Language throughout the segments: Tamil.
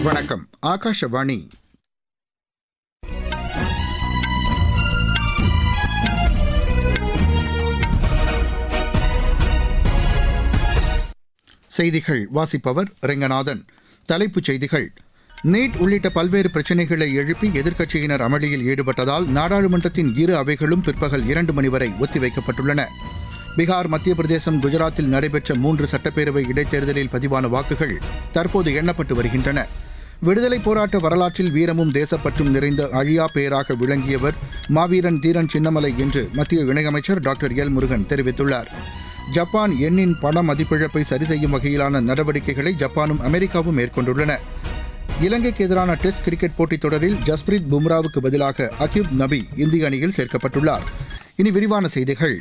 வணக்கம் ஆகாஷவாணி செய்திகள் வாசிப்பவர் ரெங்கநாதன் தலைப்புச் செய்திகள் நீட் உள்ளிட்ட பல்வேறு பிரச்சினைகளை எழுப்பி எதிர்க்கட்சியினர் அமளியில் ஈடுபட்டதால் நாடாளுமன்றத்தின் இரு அவைகளும் பிற்பகல் இரண்டு மணி வரை ஒத்திவைக்கப்பட்டுள்ளன பீகார் மத்திய பிரதேசம் குஜராத்தில் நடைபெற்ற மூன்று சட்டப்பேரவை இடைத்தேர்தலில் பதிவான வாக்குகள் தற்போது எண்ணப்பட்டு வருகின்றன விடுதலைப் போராட்ட வரலாற்றில் வீரமும் தேசப்பற்றும் நிறைந்த அழியா பெயராக விளங்கியவர் மாவீரன் தீரன் சின்னமலை என்று மத்திய இணையமைச்சர் டாக்டர் எல் முருகன் தெரிவித்துள்ளார் ஜப்பான் எண்ணின் பண மதிப்பிழப்பை சரி செய்யும் வகையிலான நடவடிக்கைகளை ஜப்பானும் அமெரிக்காவும் மேற்கொண்டுள்ளன இலங்கைக்கு எதிரான டெஸ்ட் கிரிக்கெட் போட்டித் தொடரில் ஜஸ்பிரீத் பும்ராவுக்கு பதிலாக அக்யூப் நபி இந்திய அணியில் சேர்க்கப்பட்டுள்ளார் இனி விரிவான செய்திகள்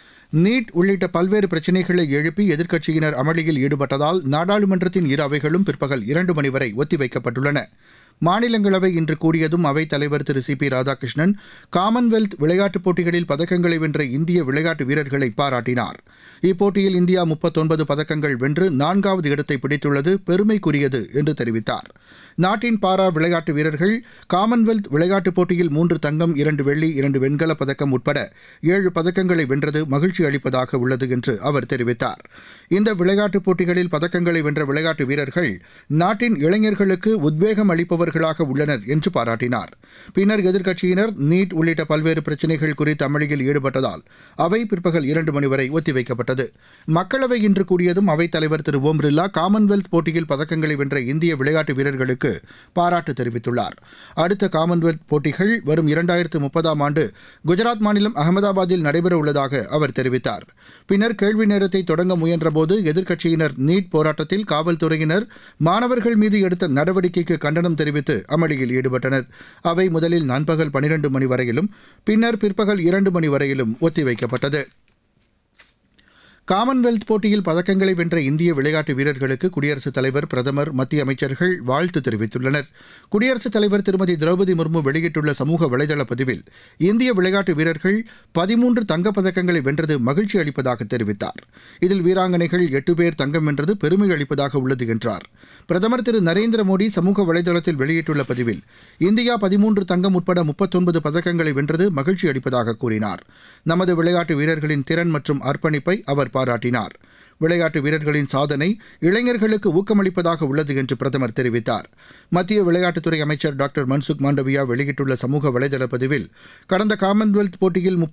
நீட் உள்ளிட்ட பல்வேறு பிரச்சினைகளை எழுப்பி எதிர்க்கட்சியினர் அமளியில் ஈடுபட்டதால் நாடாளுமன்றத்தின் இரு அவைகளும் பிற்பகல் இரண்டு மணி வரை ஒத்திவைக்கப்பட்டுள்ளன மாநிலங்களவை இன்று கூடியதும் அவைத் தலைவர் திரு சி பி ராதாகிருஷ்ணன் காமன்வெல்த் விளையாட்டுப் போட்டிகளில் பதக்கங்களை வென்ற இந்திய விளையாட்டு வீரர்களை பாராட்டினார் இப்போட்டியில் இந்தியா முப்பத்தொன்பது பதக்கங்கள் வென்று நான்காவது இடத்தை பிடித்துள்ளது பெருமைக்குரியது என்று தெரிவித்தார் நாட்டின் பாரா விளையாட்டு வீரர்கள் காமன்வெல்த் விளையாட்டுப் போட்டியில் மூன்று தங்கம் இரண்டு வெள்ளி இரண்டு வெண்கலப் பதக்கம் உட்பட ஏழு பதக்கங்களை வென்றது மகிழ்ச்சி அளிப்பதாக உள்ளது என்று அவர் தெரிவித்தார் இந்த விளையாட்டுப் போட்டிகளில் பதக்கங்களை வென்ற விளையாட்டு வீரர்கள் நாட்டின் இளைஞர்களுக்கு உத்வேகம் அளிப்பவர்களாக உள்ளனர் என்று பாராட்டினார் பின்னர் எதிர்க்கட்சியினர் நீட் உள்ளிட்ட பல்வேறு பிரச்சினைகள் குறித்து அமளியில் ஈடுபட்டதால் அவை பிற்பகல் இரண்டு மணி வரை ஒத்திவைக்கப்பட்டது மக்களவை இன்று கூடியதும் அவைத் தலைவர் திரு ஓம் பிர்லா காமன்வெல்த் போட்டியில் பதக்கங்களை வென்ற இந்திய விளையாட்டு வீரர்களுக்கு பாராட்டு தெரிவித்துள்ளார் அடுத்த காமன்வெல்த் போட்டிகள் வரும் இரண்டாயிரத்து முப்பதாம் ஆண்டு குஜராத் மாநிலம் அகமதாபாத்தில் நடைபெற உள்ளதாக அவர் தெரிவித்தார் பின்னர் கேள்வி நேரத்தை தொடங்க முயன்றபோது எதிர்க்கட்சியினர் நீட் போராட்டத்தில் காவல்துறையினர் மாணவர்கள் மீது எடுத்த நடவடிக்கைக்கு கண்டனம் தெரிவித்து அமளியில் ஈடுபட்டனர் அவை முதலில் நண்பகல் பனிரெண்டு மணி வரையிலும் பின்னர் பிற்பகல் இரண்டு மணி வரையிலும் ஒத்திவைக்கப்பட்டது காமன்வெல்த் போட்டியில் பதக்கங்களை வென்ற இந்திய விளையாட்டு வீரர்களுக்கு குடியரசுத் தலைவர் பிரதமர் மத்திய அமைச்சர்கள் வாழ்த்து தெரிவித்துள்ளனர் குடியரசுத் தலைவர் திருமதி திரௌபதி முர்மு வெளியிட்டுள்ள சமூக வலைதள பதிவில் இந்திய விளையாட்டு வீரர்கள் பதிமூன்று தங்கப்பதக்கங்களை வென்றது மகிழ்ச்சி அளிப்பதாக தெரிவித்தார் இதில் வீராங்கனைகள் எட்டு பேர் தங்கம் வென்றது பெருமை அளிப்பதாக உள்ளது என்றார் பிரதமர் திரு நரேந்திர மோடி சமூக வலைதளத்தில் வெளியிட்டுள்ள பதிவில் இந்தியா பதிமூன்று தங்கம் உட்பட முப்பத்தொன்பது பதக்கங்களை வென்றது மகிழ்ச்சி அளிப்பதாக கூறினார் நமது விளையாட்டு வீரர்களின் திறன் மற்றும் அர்ப்பணிப்பை அவர் பாராட்டினார் விளையாட்டு வீரர்களின் சாதனை இளைஞர்களுக்கு ஊக்கமளிப்பதாக உள்ளது என்று பிரதமர் தெரிவித்தார் மத்திய விளையாட்டுத்துறை அமைச்சர் டாக்டர் மன்சுக் மாண்டவியா வெளியிட்டுள்ள சமூக வலைதள பதிவில் கடந்த காமன்வெல்த் போட்டியில்